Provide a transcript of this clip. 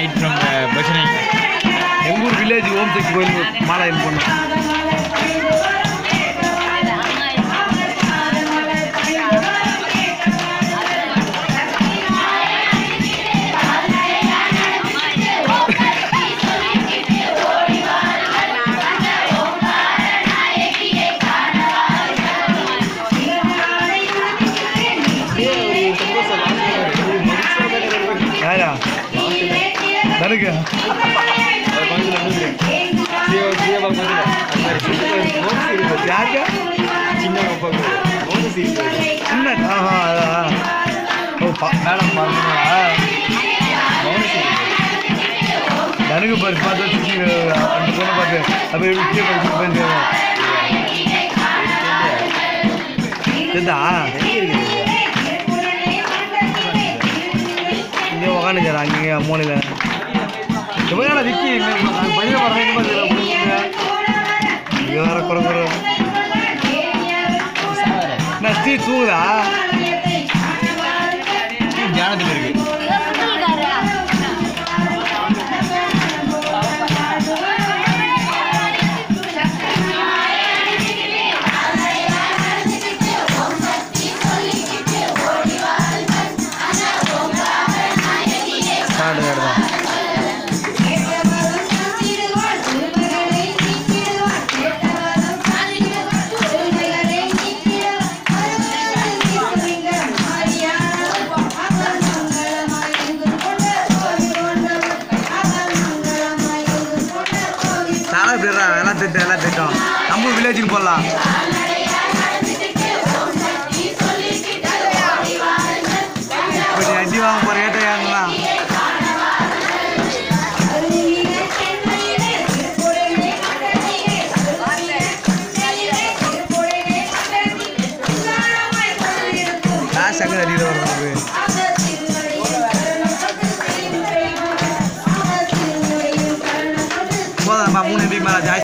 Right from பஜனை எங்கூர் village ஓம் சக்தி கோயில் மாலை இது பண்ணோம் யாரா தனுக்கு யாருக்கா என்ன ஆஹா அதான். ஓ பா மேடம் பார்க்கணுமா தனுக்கு பாரு பார்த்து வச்சு அந்த பொண்ணை பார்த்து அப்போ எப்படி கீழே படிச்சு போயிருந்து சரிதா இங்கே உக்காந்துச்சாரா அங்கேயே மூலையில் எவ்வளோ விக்கி பையன் வர்றேன் இங்கே வேற குறை குறை என்ன ஸ்ரீ தூங்குதா தியானத்தில் இருக்கு காடு காடு தான் சாரா போயிடுறா எல்லாம் திட்டம் எல்லாம் திட்டம் நம்ம வில்லேஜுக்கு போடலாம் இப்போ நீ அடி வாங்க போகிற ஏட்டையாங்கலாம் காசு அங்கே அடியில் வரும் போதாம்ப்பா மூணு அடி மேலே ஜாஸ்தி